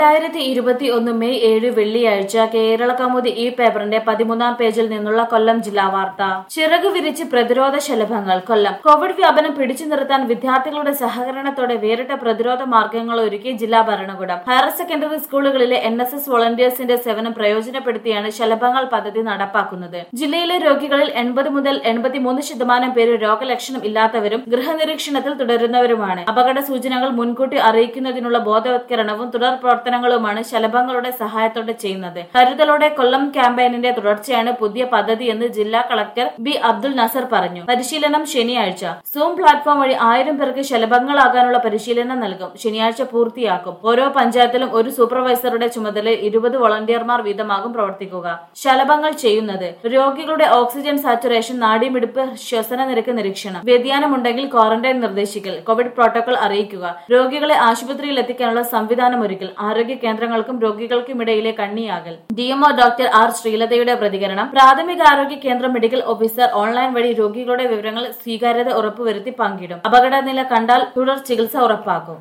രണ്ടായിരത്തി ഇരുപത്തി ഒന്ന് മെയ് ഏഴ് വെള്ളിയാഴ്ച കേരള കൗമുദി ഈ പേപ്പറിന്റെ പതിമൂന്നാം പേജിൽ നിന്നുള്ള കൊല്ലം ജില്ലാ വാർത്ത ചിറക് വിരിച്ച് പ്രതിരോധ ശലഭങ്ങൾ കൊല്ലം കോവിഡ് വ്യാപനം പിടിച്ചു നിർത്താൻ വിദ്യാർത്ഥികളുടെ സഹകരണത്തോടെ വേറിട്ട പ്രതിരോധ മാർഗങ്ങൾ ഒരുക്കി ജില്ലാ ഭരണകൂടം ഹയർ സെക്കൻഡറി സ്കൂളുകളിലെ എൻ എസ് എസ് വോളണ്ടിയേഴ്സിന്റെ സേവനം പ്രയോജനപ്പെടുത്തിയാണ് ശലഭങ്ങൾ പദ്ധതി നടപ്പാക്കുന്നത് ജില്ലയിലെ രോഗികളിൽ എൺപത് മുതൽ എൺപത്തിമൂന്ന് ശതമാനം പേര് രോഗലക്ഷണം ഇല്ലാത്തവരും ഗൃഹനിരീക്ഷണത്തിൽ തുടരുന്നവരുമാണ് അപകട സൂചനകൾ മുൻകൂട്ടി അറിയിക്കുന്നതിനുള്ള ബോധവത്കരണവും തുടർ പ്രവർത്തനങ്ങളുമാണ് ശലഭങ്ങളുടെ സഹായത്തോടെ ചെയ്യുന്നത് കരുതലോടെ കൊല്ലം ക്യാമ്പയിനിന്റെ തുടർച്ചയാണ് പുതിയ പദ്ധതി എന്ന് ജില്ലാ കളക്ടർ ബി അബ്ദുൽ നസർ പറഞ്ഞു പരിശീലനം ശനിയാഴ്ച സൂം പ്ലാറ്റ്ഫോം വഴി ആയിരം പേർക്ക് ശലഭങ്ങളാകാനുള്ള പരിശീലനം നൽകും ശനിയാഴ്ച പൂർത്തിയാക്കും ഓരോ പഞ്ചായത്തിലും ഒരു സൂപ്പർവൈസറുടെ ചുമതലയിൽ ഇരുപത് വോളണ്ടിയർമാർ വീതമാകും പ്രവർത്തിക്കുക ശലഭങ്ങൾ ചെയ്യുന്നത് രോഗികളുടെ ഓക്സിജൻ സാച്ചുറേഷൻ നാഡിമിടിപ്പ് ശ്വസന നിരക്ക് നിരീക്ഷണം വ്യതിയാനമുണ്ടെങ്കിൽ ക്വാറന്റൈൻ നിർദ്ദേശിക്കൽ കോവിഡ് പ്രോട്ടോകോൾ അറിയിക്കുക രോഗികളെ ആശുപത്രിയിൽ എത്തിക്കാനുള്ള സംവിധാനം ഒരുക്കൽ ആരോഗ്യ കേന്ദ്രങ്ങൾക്കും രോഗികൾക്കുമിടയിലെ കണ്ണിയാകൽ ഡിഎംഒ ഡോക്ടർ ആർ ശ്രീലതയുടെ പ്രതികരണം പ്രാഥമിക ആരോഗ്യ കേന്ദ്ര മെഡിക്കൽ ഓഫീസർ ഓൺലൈൻ വഴി രോഗികളുടെ വിവരങ്ങൾ സ്വീകാര്യത ഉറപ്പുവരുത്തി പങ്കിടും അപകടനില കണ്ടാൽ തുടർ ചികിത്സ ഉറപ്പാക്കും